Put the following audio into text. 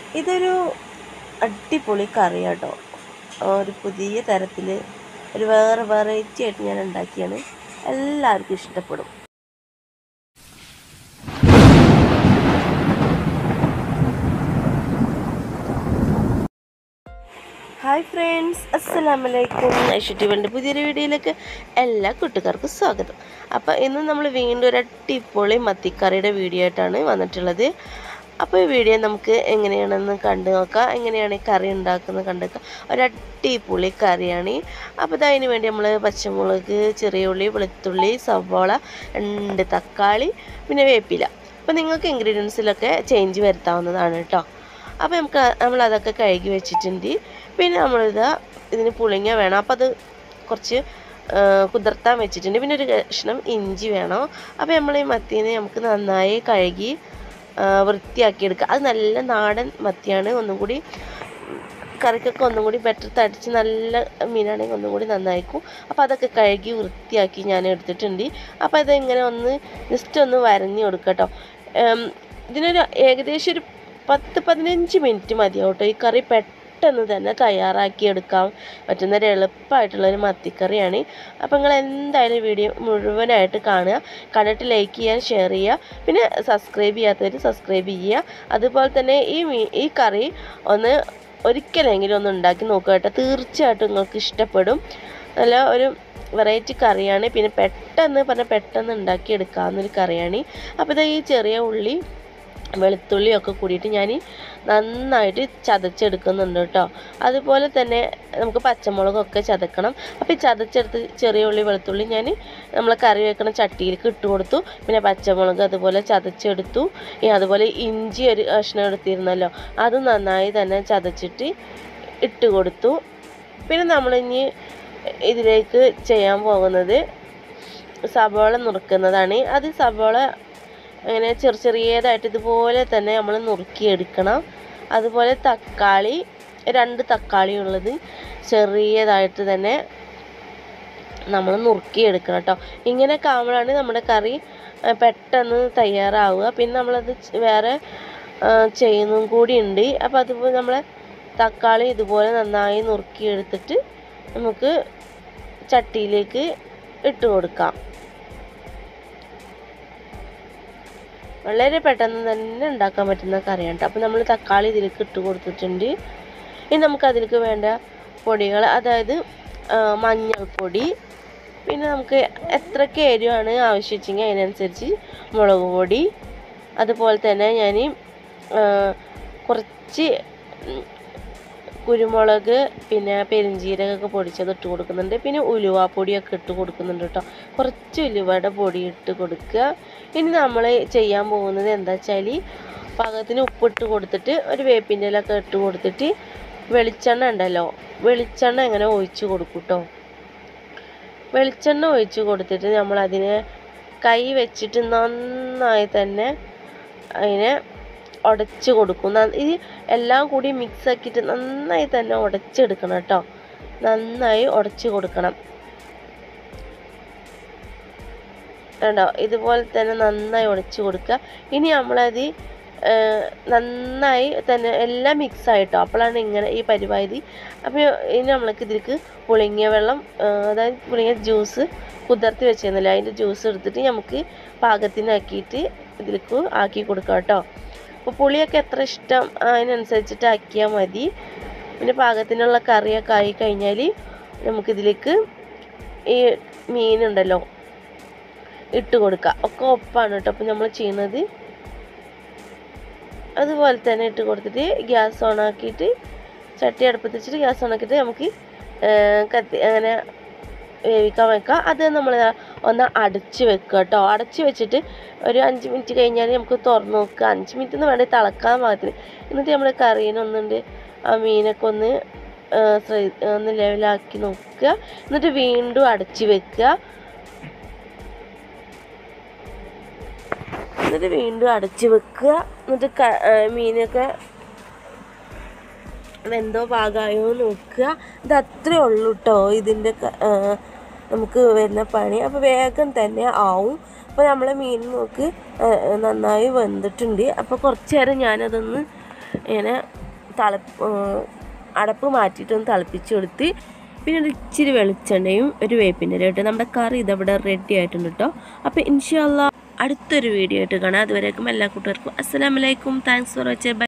ഇതൊരു അടിപൊളി കറി കേട്ടോ ഒരു പുതിയ തരത്തിൽ ഒരു വേറെ വെറൈറ്റി ആയിട്ട് ഞാൻ ഉണ്ടാക്കിയാണ് എല്ലാവർക്കും ഇഷ്ടപ്പെടും ഹായ് ഫ്രണ്ട്സ് അസ്സലാമു അലൈക്കും ഐഷുട്ടിവൻ്റെ പുതിയൊരു വീഡിയോയിലേക്ക് എല്ലാ കൂട്ടുകാർക്കും സ്വാഗതം അപ്പോൾ ഇന്ന് നമ്മൾ വീണ്ടും ഒരു അടിപൊളി മത്തിക്കറിയുടെ വീഡിയോ ആയിട്ടാണ് വന്നിട്ടുള്ളത് അപ്പോൾ ഈ വീഡിയോ നമുക്ക് എങ്ങനെയാണെന്ന് കണ്ടു നോക്കാം എങ്ങനെയാണ് ഈ കറി ഉണ്ടാക്കുന്നത് കണ്ടു നോക്കാം ഒരു അടിപൊളി കറിയാണ് അപ്പോൾ അതിന് വേണ്ടി നമ്മൾ പച്ചമുളക് ചെറിയ ഉള്ളി വെളുത്തുള്ളി സവോള രണ്ട് തക്കാളി പിന്നെ വേപ്പില അപ്പോൾ നിങ്ങൾക്ക് ഇൻഗ്രീഡിയൻസിലൊക്കെ ചേഞ്ച് വരുത്താവുന്നതാണ് കേട്ടോ അപ്പോൾ നമുക്ക് നമ്മൾ അതൊക്കെ കഴുകി വെച്ചിട്ടുണ്ട് പിന്നെ നമ്മളിത് ഇതിന് പുളിങ്ങ വേണം അപ്പോൾ അത് കുറച്ച് കുതിർത്താൻ വെച്ചിട്ടുണ്ട് പിന്നെ ഒരു കഷ്ണം ഇഞ്ചി വേണം അപ്പോൾ നമ്മൾ ഈ മത്തീനെ നമുക്ക് നന്നായി കഴുകി വൃത്തിയാക്കി എടുക്കുക അത് നല്ല നാടൻ മത്തിയാണ് ഒന്നും കൂടി കറിക്കൊക്കെ ഒന്നും കൂടി ബെറ്റർ തടിച്ച് നല്ല മീനാണെങ്കിൽ ഒന്നും കൂടി നന്നായിരിക്കും അപ്പോൾ അതൊക്കെ കഴുകി വൃത്തിയാക്കി ഞാൻ എടുത്തിട്ടുണ്ട് അപ്പോൾ അതിങ്ങനെ ഒന്ന് ജസ്റ്റ് ഒന്ന് വരഞ്ഞു കൊടുക്കുക കേട്ടോ ഇതിനൊരു ഏകദേശം ഒരു പത്ത് പതിനഞ്ച് മിനിറ്റ് മതിയാവും കേട്ടോ ഈ കറി പെട്ടെന്ന് തന്നെ തയ്യാറാക്കി എടുക്കാൻ പറ്റുന്ന ഒരു എളുപ്പമായിട്ടുള്ളൊരു മത്തിക്കറിയാണ് അപ്പോൾ നിങ്ങൾ എന്തായാലും വീഡിയോ മുഴുവനായിട്ട് കാണുക കണ്ടിട്ട് ലൈക്ക് ചെയ്യുക ഷെയർ ചെയ്യുക പിന്നെ സബ്സ്ക്രൈബ് ചെയ്യാത്തവർ സബ്സ്ക്രൈബ് ചെയ്യുക അതുപോലെ തന്നെ ഈ മീ ഈ കറി ഒന്ന് ഒരിക്കലെങ്കിലും ഒന്ന് ഉണ്ടാക്കി നോക്കുക കേട്ടോ തീർച്ചയായിട്ടും നിങ്ങൾക്ക് ഇഷ്ടപ്പെടും നല്ല ഒരു വെറൈറ്റി കറിയാണ് പിന്നെ പെട്ടെന്ന് പറഞ്ഞാൽ പെട്ടെന്ന് ഉണ്ടാക്കി എടുക്കാവുന്നൊരു കറിയാണ് അപ്പോൾ ഇത് ഈ ചെറിയ ഉള്ളി വെളുത്തുള്ളിയൊക്കെ കൂടിയിട്ട് ഞാൻ നന്നായിട്ട് ചതച്ചെടുക്കുന്നുണ്ട് കേട്ടോ അതുപോലെ തന്നെ നമുക്ക് പച്ചമുളകൊക്കെ ചതക്കണം അപ്പോൾ ഈ ചതച്ചെടുത്ത് ചെറിയ ഉള്ളി വെളുത്തുള്ളി ഞാൻ നമ്മൾ കറി വെക്കണ ചട്ടിയിലേക്ക് ഇട്ട് കൊടുത്തു പിന്നെ പച്ചമുളക് അതുപോലെ ചതച്ചെടുത്തു അതുപോലെ ഇഞ്ചി ഒരു കഷ്ണം എടുത്തിരുന്നല്ലോ അത് നന്നായി തന്നെ ചതച്ചിട്ട് ഇട്ട് കൊടുത്തു പിന്നെ നമ്മളിനി ഇതിലേക്ക് ചെയ്യാൻ പോകുന്നത് സവോള നുറുക്കുന്നതാണ് അത് സവോള അങ്ങനെ ചെറു ചെറിയതായിട്ട് ഇതുപോലെ തന്നെ നമ്മൾ നുറുക്കിയെടുക്കണം അതുപോലെ തക്കാളി രണ്ട് തക്കാളി ഉള്ളത് ചെറിയതായിട്ട് തന്നെ നമ്മൾ നുറുക്കിയെടുക്കണം കേട്ടോ ഇങ്ങനെയൊക്കെ ആകുമ്പോഴാണ് നമ്മുടെ കറി പെട്ടെന്ന് തയ്യാറാവുക പിന്നെ നമ്മളത് വേറെ ചെയ്യുന്നതും കൂടി ഉണ്ട് അപ്പോൾ അതുപോലെ നമ്മൾ തക്കാളി ഇതുപോലെ നന്നായി നുറുക്കിയെടുത്തിട്ട് നമുക്ക് ചട്ടിയിലേക്ക് ഇട്ട് കൊടുക്കാം വളരെ പെട്ടെന്ന് തന്നെ ഉണ്ടാക്കാൻ പറ്റുന്ന കറിയാണ് കേട്ടോ അപ്പോൾ നമ്മൾ തക്കാളി ഇതിലേക്ക് ഇട്ട് കൊടുത്തിട്ടുണ്ട് ഇനി നമുക്ക് അതിലേക്ക് വേണ്ട പൊടികൾ അതായത് മഞ്ഞൾപ്പൊടി പിന്നെ നമുക്ക് എത്രയ്ക്ക് എരിവാണ് ആവശ്യിച്ചെങ്കിൽ അതിനനുസരിച്ച് മുളക് പൊടി അതുപോലെ തന്നെ ഞാൻ കുറച്ച് കുരുമുളക് പിന്നെ പെരിഞ്ചീരകമൊക്കെ പൊടിച്ചത് ഇട്ട് കൊടുക്കുന്നുണ്ട് പിന്നെ ഉലുവാപ്പൊടിയൊക്കെ ഇട്ട് കൊടുക്കുന്നുണ്ട് കേട്ടോ കുറച്ച് ഉലുവയുടെ പൊടി ഇട്ട് കൊടുക്കുക ഇനി നമ്മൾ ചെയ്യാൻ പോകുന്നത് എന്താ വെച്ചാൽ പാകത്തിന് ഉപ്പിട്ട് കൊടുത്തിട്ട് ഒരു വേപ്പിൻ്റെ ഇലൊക്കെ ഇട്ട് കൊടുത്തിട്ട് വെളിച്ചെണ്ണ ഉണ്ടല്ലോ വെളിച്ചെണ്ണ ഇങ്ങനെ ഒഴിച്ച് കൊടുക്കും കേട്ടോ വെളിച്ചെണ്ണ ഒഴിച്ച് കൊടുത്തിട്ട് നമ്മൾ അതിനെ കൈ വെച്ചിട്ട് നന്നായി തന്നെ അതിനെ ഉടച്ച് കൊടുക്കും ഇത് എല്ലാം കൂടി മിക്സ് ആക്കിയിട്ട് നന്നായി തന്നെ ഉടച്ചെടുക്കണം കേട്ടോ നന്നായി ഉടച്ച് കൊടുക്കണം കണ്ടോ ഇതുപോലെ തന്നെ നന്നായി ഉടച്ച് കൊടുക്കുക ഇനി നമ്മളത് നന്നായി തന്നെ എല്ലാം മിക്സ് ആയിട്ടോ അപ്പോഴാണ് ഇങ്ങനെ ഈ പരിപാടി അപ്പോൾ ഇനി നമ്മൾക്ക് ഇതിലേക്ക് പുളിങ്ങിയ വെള്ളം അതായത് പുളിങ്ങിയ ജ്യൂസ് കുതിർത്തി വെച്ചിരുന്നില്ല അതിൻ്റെ ജ്യൂസ് എടുത്തിട്ട് നമുക്ക് പാകത്തിനാക്കിയിട്ട് ഇതിലേക്ക് ആക്കി കൊടുക്കാം കേട്ടോ അപ്പോൾ പുളിയൊക്കെ എത്ര ഇഷ്ടം അതിനനുസരിച്ചിട്ട് ആക്കിയാൽ മതി പിന്നെ പാകത്തിനുള്ള കറിയൊക്കെ ആയി കഴിഞ്ഞാൽ നമുക്കിതിലേക്ക് ഈ മീനുണ്ടല്ലോ ഇട്ട് കൊടുക്കുക ഒക്കെ ഒപ്പാണ് കേട്ടോ അപ്പോൾ നമ്മൾ ചെയ്യുന്നത് അതുപോലെ തന്നെ ഇട്ട് കൊടുത്തിട്ട് ഗ്യാസ് ഓൺ ആക്കിയിട്ട് ചട്ടി അടുപ്പത്ത് വെച്ചിട്ട് ഗ്യാസ് ഓൺ ആക്കിയിട്ട് നമുക്ക് കത്തി അങ്ങനെ വേവിക്കാൻ വെക്കാം അത് നമ്മൾ ഒന്ന് അടച്ച് വെക്കുക കേട്ടോ അടച്ച് വെച്ചിട്ട് ഒരു അഞ്ച് മിനിറ്റ് കഴിഞ്ഞാൽ നമുക്ക് തുറന്ന് നോക്കുക അഞ്ച് മിനിറ്റ് എന്ന് വേണ്ടി തിളക്കാൻ പാകത്തിന് എന്നിട്ട് നമ്മൾ കറീനൊന്നുണ്ട് ആ മീനൊക്കെ ഒന്ന് ഒന്ന് ലെവലാക്കി നോക്കുക എന്നിട്ട് വീണ്ടും അടച്ച് വെക്കുക എന്നിട്ട് വീണ്ടും അടച്ച് വെക്കുക എന്നിട്ട് മീനൊക്കെ വെന്തോ പാകമായോ നോക്കുക ഇത് അത്രേ ഉള്ളൂ കേട്ടോ ഇതിൻ്റെ നമുക്ക് വരുന്ന പണി അപ്പോൾ വേഗം തന്നെ ആവും അപ്പോൾ നമ്മളെ മീൻ നോക്ക് നന്നായി വെന്തിട്ടുണ്ട് അപ്പോൾ കുറച്ച് നേരം ഞാനതൊന്ന് ഇങ്ങനെ തള അടപ്പ് മാറ്റിയിട്ടൊന്ന് തിളപ്പിച്ച് കൊടുത്ത് പിന്നെ ഒരു ഇച്ചിരി വെളിച്ചെണ്ണയും ഒരു വേപ്പിൻ്റെ ഇട്ട് നമ്മുടെ കറി ഇതവിടെ റെഡി ആയിട്ടുണ്ട് കേട്ടോ അപ്പോൾ ഇൻഷാല്ല അടുത്തൊരു വീഡിയോ ആയിട്ട് കാണാം അതുവരേക്കും എല്ലാ കൂട്ടുകാർക്കും അസ്സലാമലൈക്കും താങ്ക്സ് ഫോർ വാച്ചിങ് ബൈ